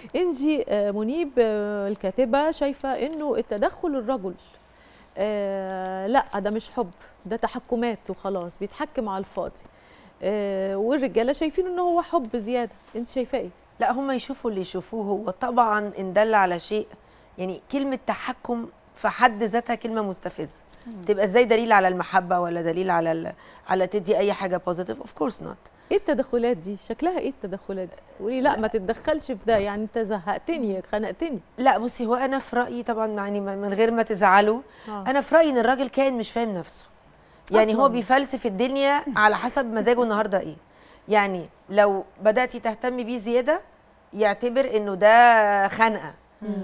انجي آه، منيب آه، الكاتبه شايفه انه التدخل الرجل آه لا ده مش حب ده تحكمات وخلاص بيتحكم على الفاضي آه والرجاله شايفين ان هو حب زياده انت شايفاه ايه لا هم يشوفوا اللي يشوفوه هو طبعا ان دل على شيء يعني كلمه تحكم في حد ذاتها كلمه مستفزه تبقى ازاي دليل على المحبه ولا دليل على ال... على تدي اي حاجه بوزيتيف اوف كورس نوت ايه التدخلات دي شكلها ايه التدخلات دي تقولي لا ما تتدخلش في ده يعني انت زهقتني خنقتني لا بصي هو انا في رايي طبعا يعني من غير ما تزعلوا آه. انا في رايي ان الراجل كائن مش فاهم نفسه يعني هو أصلاً. بيفلسف الدنيا على حسب مزاجه النهارده ايه يعني لو بداتي تهتمي بيه زياده يعتبر انه ده خنقه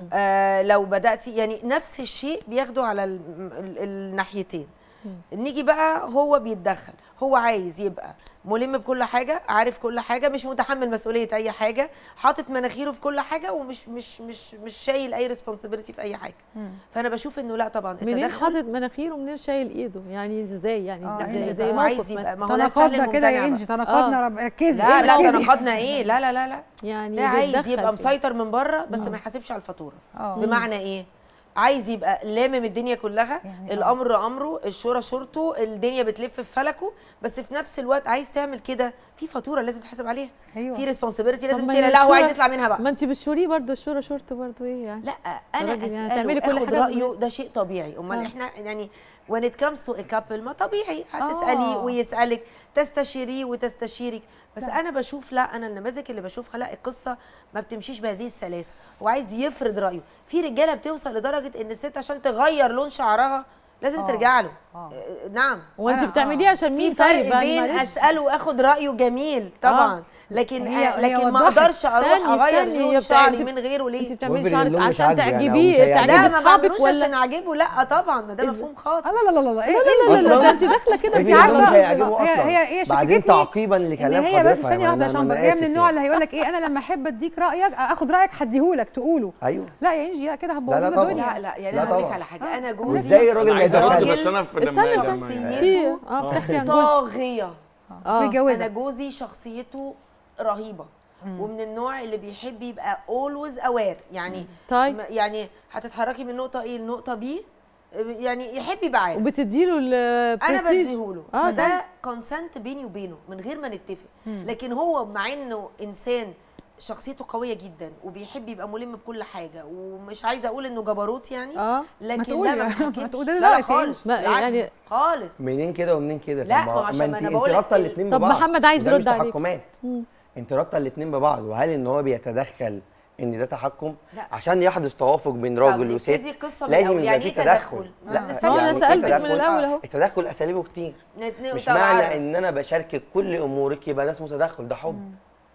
آه لو بداتي يعني نفس الشيء بياخده على ال- ال- الناحيتين نيجي بقى هو بيتدخل هو عايز يبقى ملم بكل حاجه عارف كل حاجه مش متحمل مسؤوليه اي حاجه حاطط مناخيره في كل حاجه ومش مش مش مش شايل اي ريسبونسبيلتي في اي حاجه فانا بشوف انه لا طبعا منين التدخل حاطط مناخيره ومنين شايل ايده يعني ازاي يعني آه، زي يعني زي هو موقف عايز يبقى مثلا ما هو ده سهل تناقضنا كده يا الممتنع انجي بقى. تناقضنا رب- ركزي لا لا ركزي. تناقضنا ايه لا لا لا لا يعني ده عايز بيتدخل يبقى فيه. مسيطر من بره بس ما يحاسبش على الفاتوره اه بمعنى ايه عايز يبقى لامم الدنيا كلها يعني آه. الامر امره الشورى شورته الدنيا بتلف في فلكه بس في نفس الوقت عايز تعمل كده في فاتوره لازم تحاسب عليها أيوة. في ريسبونسبيلتي طب لازم ما تشيلها هي لا هو عايز الشورى- يطلع منها بقى ما انت بتشوريه برضه الشورى شورت برضه ايه يعني لا انا الراجل يعني اساله تعملي كل اخد حاجة رايه من- ده شيء طبيعي امال آه. احنا يعني when it comes to a couple ما طبيعي هتسالي آه. ويسالك تستشيريه وتستشيرك بس لا. انا بشوف لا انا النماذج اللي بشوفها لا القصه ما بتمشيش بهذه السلاسه هو عايز يفرض رايه في رجاله بتوصل لدرجه ان الست عشان تغير لون شعرها لازم آه. ترجع له آه. آه، نعم هو انت آه، بتعمليه آه. عشان في مين فرق طيب يعني بين معلش. اساله واخد رايه جميل طبعا آه. لكن هي- آه هي لكن ما وضحت. اقدرش اروح استني، اغير استني، هي لون بتاع- شعري انت- من غيره ليه انت بتعملي وافرض شعرك اللون مش عشان عاجبه يعني أو مش تعجبيه هيعجبه. تعجبي لا ما اصحابك بعملوش ولا عشان اعجبه لا طبعا ما ده إز- مفهوم خاطئ لا لا لا لا ايه لا لا لا أصلاً ده انت داخله كده افرض انت اللون مش عارفه هيعجبه هي- اصلا هي- هي بعدين شككتني تعقيبا ان لكلام هي بس حضرتك ثانيه أنا- واحده عشان أنا هي آسف من النوع يعني. اللي هيقول لك ايه انا لما احب اديك رايك اخد رايك هديهولك تقوله ايوه لا يا انجي لا كده هتبوظ لا لنا طبعاً. الدنيا لا لا يعني لا انا هقول لك طبعاً. على حاجه انا جوزي وازاي الراجل انا ما عايز ارد يتدخلش بس انا في استنى لما- استنى لما- في اه بتحكي عن جوز طاغيه اه في جوازك انا جوزي شخصيته رهيبه ومن النوع اللي بيحب يبقى اولويز اوير يعني طيب. م- يعني هتتحركي من نقطه ايه لنقطه بي يعني يحب يبقى عارف وبتديله انا البرستيج بديهوله اه فده طبعا كونسنت بيني وبينه من غير ما نتفق لكن هو مع انه انسان شخصيته قويه جدا وبيحب يبقى ملم بكل حاجه ومش عايزه اقول انه جبروت يعني اه لكن تقولي لا ما ما بيتحكمش. تقولي لا لا دلوقتي خالص ما- بالعكس، يعني- خالص منين كده ومنين كده لا، طب ما هو عشان انت ما أنا انت بقول لك رابطه ال- الاثنين طب ببعض محمد عايز وده مش يرد عليك. تحكمات مم. انت رابطه الاثنين ببعض وهل ان هو بيتدخل ان ده تحكم لا. عشان يحدث توافق بين طب راجل وست نبتدي القصه من لازم الأول. يبقى يعني في ايه تدخل تدخل؟ آه. لا ما نستنى هو أنا في سألتك من تدخل. الأول أهو. التدخل اساليبه كتير نت- مش طب معنى عارف. ان انا بشاركك كل امورك يبقى ناس متدخل ده حب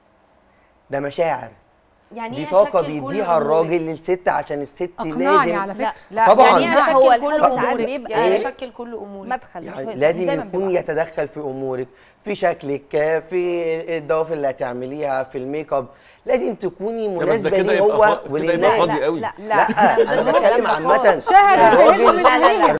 ده مشاعر يعني دي ايه طاقه أشكل كل بيديها أمورك؟ الراجل للست عشان الست اقنعني لازم على فكره لا طبعاً. يعني ايه لا، اشكل هو كل الحب ساعات امورك بيبقى يعني إيه؟ ايه اشكل كل امورك مدخل مش يعني مش لازم دايماً يكون بيبقى. يتدخل في امورك في شكلك في الضوافر اللي هتعمليها في الميك اب لازم تكوني لا، بس ده مناسبه كده ليه يبقى هو فا- كده يبقى وللناس فاضي قوي لا لا انا بتكلم عامه شهر الراجل- شهر من لا، لا، لا.